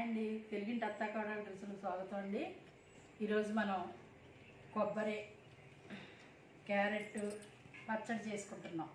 అండి తెలుగింటి అత్తాకోడల రుచులకు స్వాగతం అండి ఈరోజు మనం కొబ్బరి క్యారెట్ పచ్చడి చేసుకుంటున్నాం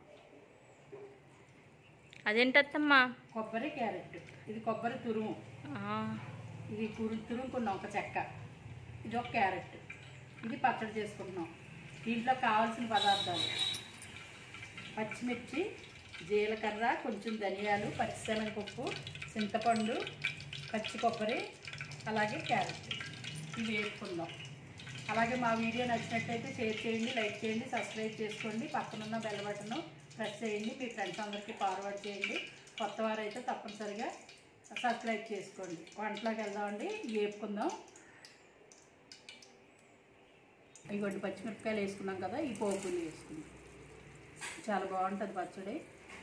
అదేంటత్తమ్మా కొబ్బరి క్యారెట్ ఇది కొబ్బరి తురుము ఆ, ఇది కురు తురుముకున్నాం ఒక చెక్క ఇది ఒక క్యారెట్ ఇది పచ్చడి చేసుకుంటున్నాం దీంట్లో కావాల్సిన పదార్థాలు పచ్చిమిర్చి జీలకర్ర కొంచెం ధనియాలు పచ్చిశనగపప్పు చింతపండు పచ్చి కొబ్బరి అలాగే క్యారెట్ ఇవి వేసుకుందాం అలాగే మా వీడియో నచ్చినట్లయితే షేర్ చేయండి లైక్ చేయండి సబ్స్క్రైబ్ చేసుకోండి పక్కనున్న బెల్ బటన్ ప్రెస్ చేయండి మీ ఫ్రెండ్స్ అందరికీ ఫార్వర్డ్ చేయండి కొత్త వారైతే తప్పనిసరిగా సబ్స్క్రైబ్ చేసుకోండి వంటలోకి వెళ్దామండి వేపుకుందాం ఇవ్వండి పచ్చిమిరపకాయలు వేసుకున్నాం కదా ఈ పోపులు వేసుకుందాం చాలా బాగుంటుంది పచ్చడి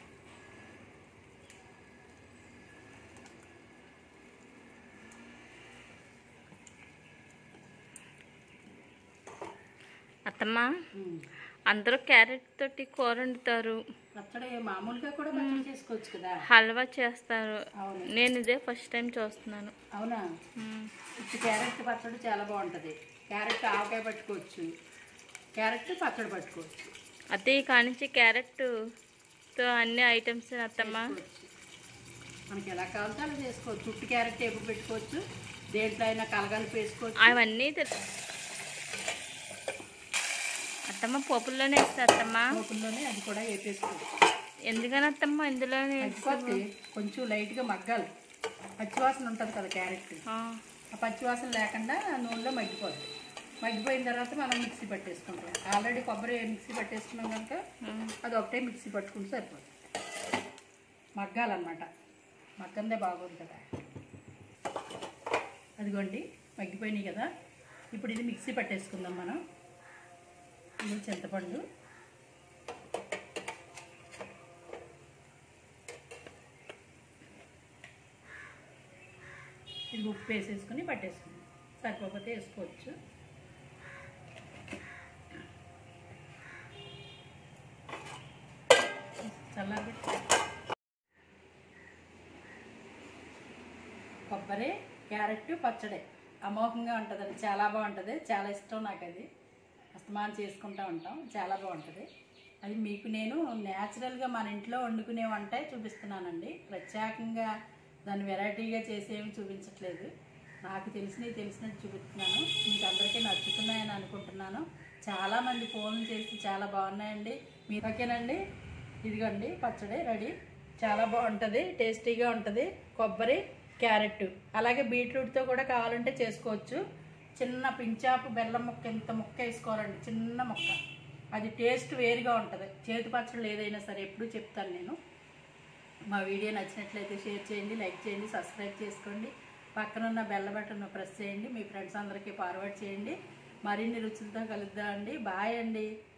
అత్తమ్మా ఉమ్. అందరూ క్యారెట్ తోటి కూర వండుతారు పచ్చడి మామూలుగా కూడా పచ్చడి చేసుకోవచ్చు కదా హల్వా చేస్తారు అవును నేను ఇదే ఫస్ట్ టైం చూస్తున్నాను అవునా మ్మ్. ఇప్పుడు క్యారెట్ పచ్చడి చాలా బాగుంటుంది క్యారెట్ ఆవకాయ పట్టుకోవచ్చు క్యారెట్ పచ్చడి పట్టుకోవచ్చు అదే కానించి క్యారెట్ తో అన్ని ఐటమ్స్ అత్తమ్మా చేసుకోవచ్చు. మనకి ఎలా కావాలంటే అలా చేసుకోవచ్చు చుట్టు క్యారెట్ టేపు పెట్టుకోవచ్చు దేంట్లో అయినా కలగలిపి వేసుకోవచ్చు అవన్నీ తె- అత్తమ్మ పోపుల్లోనే వేస్తారు అత్తమ్మా పోపుల్లోనే అది కూడా వేపేసుకోవచ్చు ఎందుకని అత్తమ్మ ఇందులోనే మగ్గిపోతే కొంచెం లైట్గా మగ్గాలి పచ్చివాసన ఉంటుంది కదా క్యారెట్ ఆ, ఆ పచ్చివాసన లేకుండా నూనెలో మగ్గిపోద్ది మగ్గిపోయిన తర్వాత మనం మిక్సీ పట్టేసుకుంటాం ఆల్రెడీ కొబ్బరి మిక్సీ పట్టేసుకున్నాం కనుక మ్మ్. అది ఒకటే మిక్సీ పట్టుకుంటే సరిపోతుంది మగ్గాలన్నమాట మగ్గందే బాగుంది కదా అదిగోండి మగ్గిపోయినాయి కదా ఇప్పుడు ఇది మిక్సీ పట్టేసుకుందాం మనం ఇది చింతపండు ఇది ఉప్పు వేసేసుకుని పట్టేసుకుందాం సరిపోతే వేసుకోవచ్చు చల్లారి కొబ్బరి క్యారెట్ పచ్చడి అమోఘంగా ఉంటుందండి చాలా బాగుంటుంది చాలా ఇష్టం నాకు అది అస్తమానం చేసుకుంటూ ఉంటాం చాలా బాగుంటుంది అది మీకు నేను న్యాచురల్గా మన ఇంట్లో వండుకునే వంటే చూపిస్తున్నానండి ప్రత్యేకంగా దాన్ని వెరైటీగా చేసేమి చూపించట్లేదు నాకు తెలిసినవి తెలిసినట్టు చూపిస్తున్నాను మీకు అందరికీ నచ్చుతున్నాయని అనుకుంటున్నాను చాలామంది ఫోన్లు చేసి చాలా బాగున్నాయండి మీరు ఓకేనండి ఇదిగోండి పచ్చడి రెడీ చాలా బాగుంటుంది టేస్టీగా ఉంటుంది కొబ్బరి క్యారెట్ అలాగే బీట్రూట్తో కూడా కావాలంటే చేసుకోవచ్చు చిన్న పించాపు బెల్లం ముక్క ఇంత ముక్క వేసుకోవాలండి చిన్న ముక్క అది టేస్ట్ వేరుగా ఉంటుంది చేతి పచ్చళ్ళు ఏదైనా సరే ఎప్పుడు చెప్తాను నేను మా వీడియో నచ్చినట్లయితే షేర్ చేయండి లైక్ చేయండి సబ్స్క్రైబ్ చేసుకోండి పక్కనున్న బెల్ల బటన్ ప్రెస్ చేయండి మీ ఫ్రెండ్స్ అందరికీ ఫార్వర్డ్ చేయండి మరిన్ని రుచులతో కలుద్దామండి బాయ్ అండి